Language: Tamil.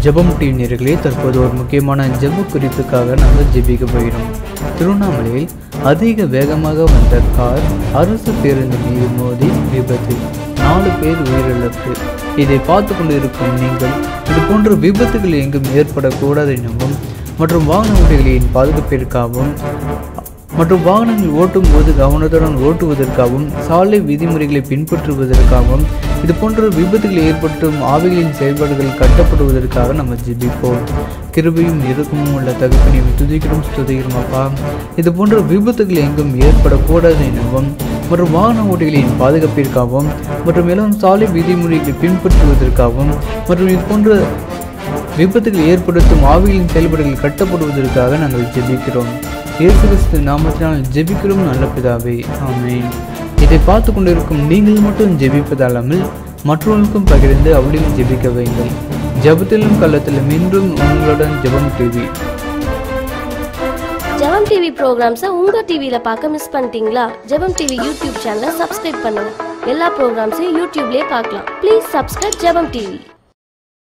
ஜெபம் டிவி நேயர்களே தற்போது ஒரு முக்கியமான ஜெப குறிப்புக்காக நாங்கள் ஜெபிக்க போகிறோம் திருவண்ணாமலையில் அதிக வேகமாக வந்த கார் அரசு பேருந்து மீது மோதி விபத்து நாலு பேர் உயிரிழப்பு இதை பார்த்து கொண்டிருக்கும் நீங்கள் இது போன்ற விபத்துகள் எங்கும் ஏற்படக்கூடாது எனவும் மற்றும் வாகன ஓட்டிகளின் பாதுகாப்பிற்காகவும் மற்றும் வாகனங்கள் ஓட்டும் போது கவனத்துடன் ஓட்டுவதற்காகவும் சாலை விதிமுறைகளை பின்பற்றுவதற்காகவும் இது போன்ற விபத்துகள் ஏற்பட்டும் ஆவிகளின் செயல்பாடுகள் கட்டப்படுவதற்காக நம்ம ஜெபிப்போம் கிருபையும் இறுக்கமும் உள்ள தகப்பனை துதிக்கிறோம் ஸ்துதிக்கிறோம் அப்பா இது போன்ற விபத்துகள் எங்கும் ஏற்படக்கூடாது எனவும் மற்றும் வாகன ஓட்டிகளின் பாதுகாப்பிற்காகவும் மற்றும் எல்லாம் சாலை விதிமுறைகளை பின்பற்றுவதற்காகவும் மற்றும் இது போன்ற விபத்துகள் ஏற்படுத்தும் ஆவிகளின் செயல்பாடுகள் கட்டப்படுவதற்காக நாங்கள் ஜெபிக்கிறோம் இயேசு கிறிஸ்து நாமத்தினால் ஜெபிக்கிறோம் நல்ல பிதாவே ஆமென் இதை பார்த்து கொண்டிருக்கும் நீங்கள் மட்டும் ஜெபிப்பதல்லாமல் மற்றவர்களுக்கும் பகிர்ந்து அவளையும் ஜெபிக்க வைங்கள் ஜெபத்திலும் கள்ளத்திலும் இன்றும் உங்களுடன் ஜெபம் டிவி ஜெபம் டிவி ப்ரோக்ராம்ஸை உங்க டிவியில பார்க்க மிஸ் பண்ணிட்டீங்களா ஜெபம் டிவி யூடியூப் சேனலை சப்ஸ்கிரைப் பண்ணுங்க எல்லா ப்ரோக்ராம்ஸையும் யூடியூப்லயே பார்க்கலாம் ப்ளீஸ் சப்ஸ்கிரைப் ஜெபம் டிவி